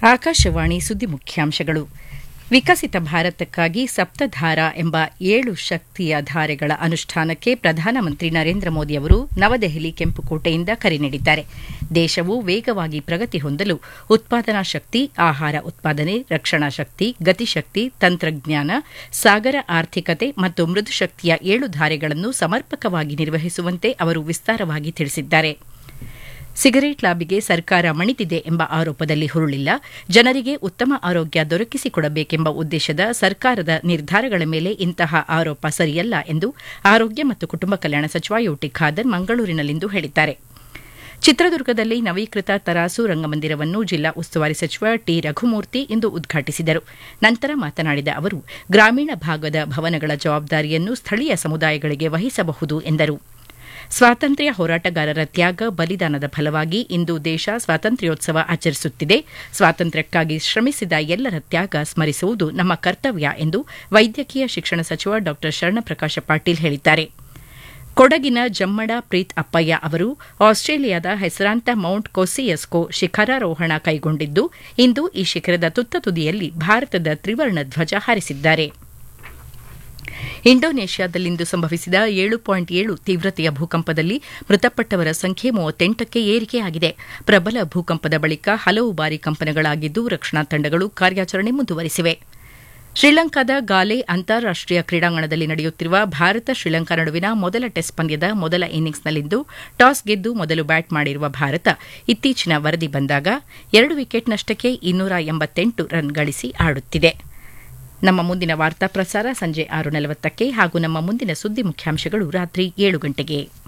ಆಕಾಶವಾಣಿ ಸುದ್ದಿ ಮುಖ್ಯಾಂಶಗಳು ವಿಕಸಿತ ಭಾರತಕ್ಕಾಗಿ ಸಪ್ತಧಾರ ಎಂಬ ಏಳು ಶಕ್ತಿಯ ಧಾರೆಗಳ ಅನುಷ್ಠಾನಕ್ಕೆ ಪ್ರಧಾನಮಂತ್ರಿ ನರೇಂದ್ರ ಮೋದಿ ಅವರು ನವದೆಹಲಿ ಕೆಂಪುಕೋಟೆಯಿಂದ ಕರೆ ನೀಡಿದ್ದಾರೆ ದೇಶವು ವೇಗವಾಗಿ ಪ್ರಗತಿ ಹೊಂದಲು ಉತ್ಪಾದನಾ ಶಕ್ತಿ ಆಹಾರ ಉತ್ಪಾದನೆ ರಕ್ಷಣಾ ಶಕ್ತಿ ಗತಿಶಕ್ತಿ ತಂತ್ರಜ್ಞಾನ ಸಾಗರ ಆರ್ಥಿಕತೆ ಮತ್ತು ಮೃದು ಶಕ್ತಿಯ ಏಳು ಧಾರೆಗಳನ್ನು ಸಮರ್ಪಕವಾಗಿ ನಿರ್ವಹಿಸುವಂತೆ ಅವರು ವಿಸ್ತಾರವಾಗಿ ತಿಳಿಸಿದ್ದಾರೆ ಸಿಗರೇಟ್ ಲಾಬಿಗೆ ಸರ್ಕಾರ ಮಣಿದಿದೆ ಎಂಬ ಆರೋಪದಲ್ಲಿ ಹುರುಳಿಲ್ಲ ಜನರಿಗೆ ಉತ್ತಮ ಆರೋಗ್ಯ ದೊರಕಿಸಿಕೊಡಬೇಕೆಂಬ ಉದ್ದೇಶದ ಸರ್ಕಾರದ ನಿರ್ಧಾರಗಳ ಮೇಲೆ ಇಂತಹ ಆರೋಪ ಸರಿಯಲ್ಲ ಎಂದು ಆರೋಗ್ಯ ಮತ್ತು ಕುಟುಂಬ ಕಲ್ಯಾಣ ಸಚಿವ ಯುಟಿ ಖಾದರ್ ಮಂಗಳೂರಿನಲ್ಲಿಂದು ಹೇಳಿದ್ದಾರೆ ಚಿತ್ರದುರ್ಗದಲ್ಲಿ ನವೀಕೃತ ತರಾಸು ರಂಗಮಂದಿರವನ್ನು ಜಿಲ್ಲಾ ಉಸ್ತುವಾರಿ ಸಚಿವ ಟಿ ರಘುಮೂರ್ತಿ ಇಂದು ಉದ್ಘಾಟಿಸಿದರು ನಂತರ ಮಾತನಾಡಿದ ಅವರು ಗ್ರಾಮೀಣ ಭಾಗದ ಭವನಗಳ ಜವಾಬ್ದಾರಿಯನ್ನು ಸ್ಥಳೀಯ ಸಮುದಾಯಗಳಿಗೆ ವಹಿಸಬಹುದು ಎಂದರು ಸ್ವಾತಂತ್ರ್ಯ ಹೋರಾಟಗಾರರ ತ್ಯಾಗ ಬಲಿದಾನದ ಫಲವಾಗಿ ಇಂದು ದೇಶ ಸ್ವಾತಂತ್ರ್ಯೋತ್ಸವ ಆಚರಿಸುತ್ತಿದೆ ಸ್ವಾತಂತ್ರ್ಯಕ್ಕಾಗಿ ಶ್ರಮಿಸಿದ ಎಲ್ಲರ ತ್ಯಾಗ ಸ್ಮರಿಸುವುದು ನಮ್ಮ ಕರ್ತವ್ಯ ಎಂದು ವೈದ್ಯಕೀಯ ಶಿಕ್ಷಣ ಸಚಿವ ಡಾ ಶರಣಪ್ರಕಾಶ ಪಾಟೀಲ್ ಹೇಳಿದ್ದಾರೆ ಕೊಡಗಿನ ಜಮ್ಮಡ ಪ್ರೀತ್ ಅಪ್ಪಯ್ಯ ಅವರು ಆಸ್ಟ್ರೇಲಿಯಾದ ಹೆಸರಾಂತ ಮೌಂಟ್ ಕೊಸಿಯಸ್ಕೋ ಶಿಖರಾರೋಹಣ ಕೈಗೊಂಡಿದ್ದು ಇಂದು ಈ ಶಿಖರದ ತುತ್ತ ತುದಿಯಲ್ಲಿ ಭಾರತದ ತ್ರಿವರ್ಣ ಧ್ವಜ ಹಾರಿಸಿದ್ದಾರೆ ಇಂಡೋನೇಷ್ಯಾದಲ್ಲಿಂದು ಸಂಭವಿಸಿದ ಏಳು ಪಾಯಿಂಟ್ ಏಳು ತೀವ್ರತೆಯ ಭೂಕಂಪದಲ್ಲಿ ಮೃತಪಟ್ಟವರ ಸಂಖ್ಯೆ ಮೂವತ್ತೆಂಟಕ್ಕೆ ಏರಿಕೆಯಾಗಿದೆ ಪ್ರಬಲ ಭೂಕಂಪದ ಬಳಿಕ ಹಲವು ಬಾರಿ ಕಂಪನಗಳಾಗಿದ್ದು ರಕ್ಷಣಾ ತಂಡಗಳು ಕಾರ್ಯಾಚರಣೆ ಮುಂದುವರಿಸಿವೆ ಶ್ರೀಲಂಕಾದ ಗಾಲೆ ಅಂತಾರಾಷ್ಟೀಯ ಕ್ರೀಡಾಂಗಣದಲ್ಲಿ ನಡೆಯುತ್ತಿರುವ ಭಾರತ ಶ್ರೀಲಂಕಾ ನಡುವಿನ ಮೊದಲ ಟೆಸ್ಟ್ ಪಂದ್ಯದ ಮೊದಲ ಇನ್ನಿಂಗ್ಸ್ನಲ್ಲಿಂದು ಟಾಸ್ ಗೆದ್ದು ಮೊದಲು ಬ್ಯಾಟ್ ಮಾಡಿರುವ ಭಾರತ ಇತ್ತೀಚಿನ ವರದಿ ಬಂದಾಗ ಎರಡು ವಿಕೆಟ್ ನಷ್ಟಕ್ಕೆ ಇನ್ನೂರ ಎಂಬತ್ತೆಂಟು ರನ್ ಗಳಿಸಿ ಆಡುತ್ತಿದೆ ನಮ್ಮ ಮುಂದಿನ ವಾರ್ತಾ ಪ್ರಸಾರ ಸಂಜೆ ಆರು ನಲವತ್ತಕ್ಕೆ ಹಾಗೂ ನಮ್ಮ ಮುಂದಿನ ಸುದ್ದಿ ಮುಖ್ಯಾಂಶಗಳು ರಾತ್ರಿ ಏಳು ಗಂಟೆಗೆ